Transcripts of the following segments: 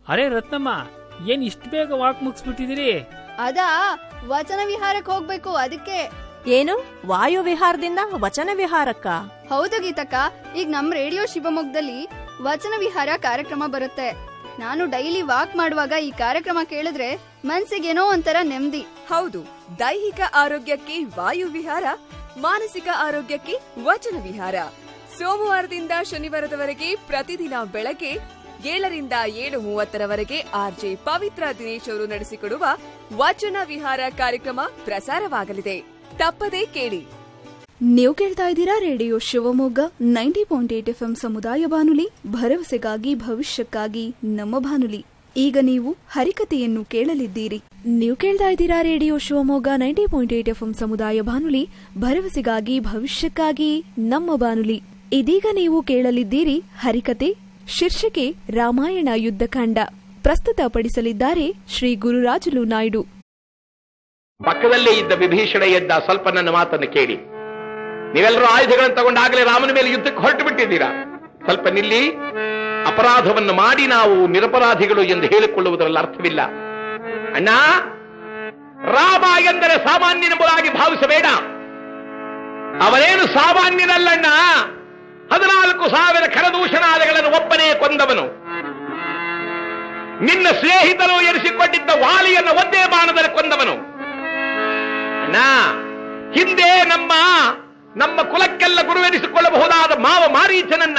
ಅರೆ ರತ್ನಮ್ಮ ಏನ್ ಇಷ್ಟು ಬೇಗ ವಾಕ್ ಮುಗಿಸ್ಬಿಟ್ಟಿದಿರಿ ಅದಾ ವಚನ ವಿಹಾರಕ್ಕೆ ಹೋಗ್ಬೇಕು ಅದಕ್ಕೆ ಏನು ವಾಯು ವಿಹಾರದಿಂದ ವಚನ ವಿಹಾರಕ್ಕ ಹೌದು ಗೀತಕ್ಕ ಈಗ ನಮ್ ರೇಡಿಯೋ ಶಿವಮೊಗ್ಗದಲ್ಲಿ ವಚನ ವಿಹಾರ ಕಾರ್ಯಕ್ರಮ ಬರುತ್ತೆ ನಾನು ಡೈಲಿ ವಾಕ್ ಮಾಡುವಾಗ ಈ ಕಾರ್ಯಕ್ರಮ ಕೇಳಿದ್ರೆ ಮನ್ಸಿಗೇನೋ ಒಂಥರ ನೆಮ್ಮದಿ ಹೌದು ದೈಹಿಕ ಆರೋಗ್ಯಕ್ಕೆ ವಾಯು ವಿಹಾರ ಮಾನಸಿಕ ಆರೋಗ್ಯಕ್ಕೆ ವಚನ ವಿಹಾರ ಸೋಮವಾರದಿಂದ ಶನಿವಾರದವರೆಗೆ ಪ್ರತಿದಿನ ಬೆಳಗ್ಗೆ ಏಳರಿಂದ ಏಳು ಮೂವತ್ತರವರೆಗೆ ಆರ್ಜೆ ಪವಿತ್ರ ದಿನೇಶ್ ಅವರು ನಡೆಸಿಕೊಡುವ ವಚನ ವಿಹಾರ ಕಾರ್ಯಕ್ರಮ ಪ್ರಸಾರವಾಗಲಿದೆ ತಪ್ಪದೇ ಕೇಳಿ ನೀವು ಕೇಳ್ತಾ ಇದ್ದೀರಾ radio Shivamogga ninety point eight F ಸಮುದಾಯ ಬಾನುಲಿ ಭರವಸೆಗಾಗಿ ಭವಿಷ್ಯಕ್ಕಾಗಿ ನಮ್ಮ ಬಾನುಲಿ ಈಗ ನೀವು ಹರಿಕತೆಯನ್ನು ಕೇಳಲಿದ್ದೀರಿ ನೀವು ಕೇಳ್ತಾ ಇದ್ದೀರಾ radio Shivamogga ninety point eight F ಸಮುದಾಯ ಬಾನುಲಿ ಭರವಸೆಗಾಗಿ ಭವಿಷ್ಯಕ್ಕಾಗಿ ನಮ್ಮ ಬಾನುಲಿ ಇದೀಗ ನೀವು ಕೇಳಲಿದ್ದೀರಿ ಹರಿಕತೆ ಶೀರ್ಷಿಕೆ ರಾಮಾಯಣ ಯುದ್ಧಕಾಂಡ ಪ್ರಸ್ತುತಪಡಿಸಲಿದ್ದಾರೆ ಶ್ರೀ ಗುರುರಾಜುಲು ನಾಯ್ಡು ಪಕ್ಕದಲ್ಲೇ ಇದ್ದ ವಿಭೀಷಣ ಎದ್ದ ಸ್ವಲ್ಪ ನನ್ನ ಮಾತನ್ನು ಕೇಳಿ ನೀವೆಲ್ಲರೂ ಆಯುಧಗಳನ್ನು ತಗೊಂಡಾಗಲೇ ರಾಮನ ಮೇಲೆ ಯುದ್ಧಕ್ಕೆ ಹೊರಟು ಬಿಟ್ಟಿದ್ದೀರಾ ಸ್ವಲ್ಪ ನಿಲ್ಲಿ ಅಪರಾಧವನ್ನು ಮಾಡಿ ನಾವು ನಿರಪರಾಧಿಗಳು ಎಂದು ಹೇಳಿಕೊಳ್ಳುವುದರಲ್ಲಿ ಅರ್ಥವಿಲ್ಲ ಅಣ್ಣ ರಾಮ ಎಂದರೆ ಸಾಮಾನ್ಯನೆಂಬುದಾಗಿ ಭಾವಿಸಬೇಡ ಅವನೇನು ಸಾಮಾನ್ಯನಲ್ಲಣ್ಣ ಹದಿನಾಲ್ಕು ಸಾವಿರ ಖರದೂಷಣಾದಿಗಳನ್ನು ಒಬ್ಬನೇ ಕೊಂದವನು ನಿನ್ನ ಸ್ನೇಹಿತರು ಎನಿಸಿಕೊಂಡಿದ್ದ ವಾಲಿಯನ್ನು ಒಂದೇ ಬಾಣದಲ್ಲಿ ಕೊಂದವನು ಅಣ್ಣ ಹಿಂದೆ ನಮ್ಮ ನಮ್ಮ ಕುಲಕ್ಕೆಲ್ಲ ಗುರುವೆನಿಸಿಕೊಳ್ಳಬಹುದಾದ ಮಾವ ಮಾರೀಚನನ್ನ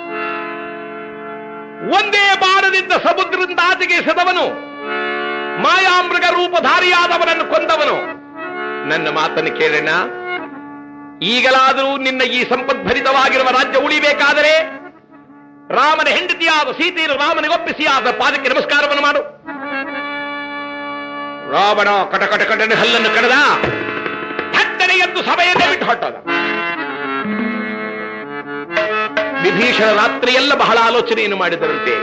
ಒಂದೇ ಬಾಣದಿಂದ ಸಮುದ್ರದಿಂದ ಆಚೆಗೆ ಎಸೆದವನು ಮಾಯಾಮೃಗ ರೂಪಧಾರಿಯಾದವನನ್ನು ಕೊಂದವನು ನನ್ನ ಮಾತನ್ನು ಕೇಳಣ್ಣ ಈಗಲಾದರೂ ನಿನ್ನ ಈ ಸಂಪದ್ಭರಿತವಾಗಿರುವ ರಾಜ್ಯ ಉಳಿಬೇಕಾದರೆ ರಾಮನ ಹೆಂಡತಿಯಾದ ಸೀತೆಯನ್ನು ರಾಮನಿಗೆ ಒಪ್ಪಿಸಿ ಆದ ಪಾದಕ್ಕೆ ನಮಸ್ಕಾರವನ್ನು ಮಾಡು ರಾವಣ ಕಟ ಕಟ ಕಟನೆ ಹಲ್ಲನ್ನು ಕಡದ ಥಟ್ಟನೆ ಎದ್ದು ಸಭೆಯನ್ನೇ ಬಿಟ್ಟು ಹೊಟ್ಟದ ವಿಭೀಷಣ ರಾತ್ರಿಯೆಲ್ಲ ಬಹಳ ಆಲೋಚನೆಯನ್ನು ಮಾಡಿದರಂತೆ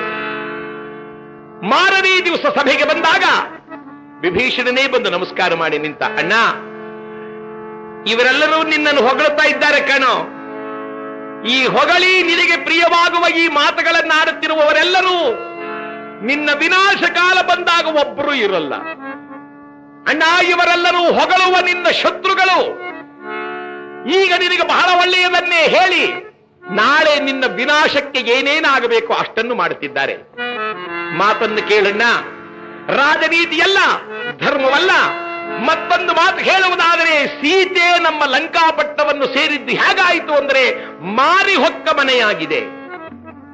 ಮಾರನೇ ದಿವಸ ಸಭೆಗೆ ಬಂದಾಗ ವಿಭೀಷಣನೇ ಬಂದು ನಮಸ್ಕಾರ ಮಾಡಿ ನಿಂತ ಅಣ್ಣ ಇವರೆಲ್ಲರೂ ನಿನ್ನನ್ನು ಹೊಗಳುತ್ತಾ ಇದ್ದಾರೆ ಕಣೋ ಈ ಹೊಗಳಿ ನಿನಗೆ ಪ್ರಿಯವಾಗುವ ಈ ಮಾತುಗಳನ್ನು ಆಡುತ್ತಿರುವವರೆಲ್ಲರೂ ನಿನ್ನ ವಿನಾಶ ಕಾಲ ಬಂದಾಗ ಒಬ್ಬರು ಇರಲ್ಲ ಅಣ್ಣ ಇವರೆಲ್ಲರೂ ಹೊಗಳುವ ನಿನ್ನ ಶತ್ರುಗಳು ಈಗ ನಿನಗೆ ಬಹಳ ಒಳ್ಳೆಯದನ್ನೇ ಹೇಳಿ ನಾಳೆ ನಿನ್ನ ವಿನಾಶಕ್ಕೆ ಏನೇನಾಗಬೇಕು ಅಷ್ಟನ್ನು ಮಾಡುತ್ತಿದ್ದಾರೆ ಮಾತನ್ನು ಕೇಳಣ್ಣ ರಾಜನೀತಿಯಲ್ಲ ಧರ್ಮವಲ್ಲ ಮತ್ತೊಂದು ಮಾತು ಹೇಳುವುದಾದರೆ ಸೀತೆ ನಮ್ಮ ಲಂಕಾಪಟ್ಟವನ್ನು ಸೇರಿದ್ದು ಹೇಗಾಯಿತು ಅಂದರೆ ಮಾರಿ ಹೊಕ್ಕ ಮನೆಯಾಗಿದೆ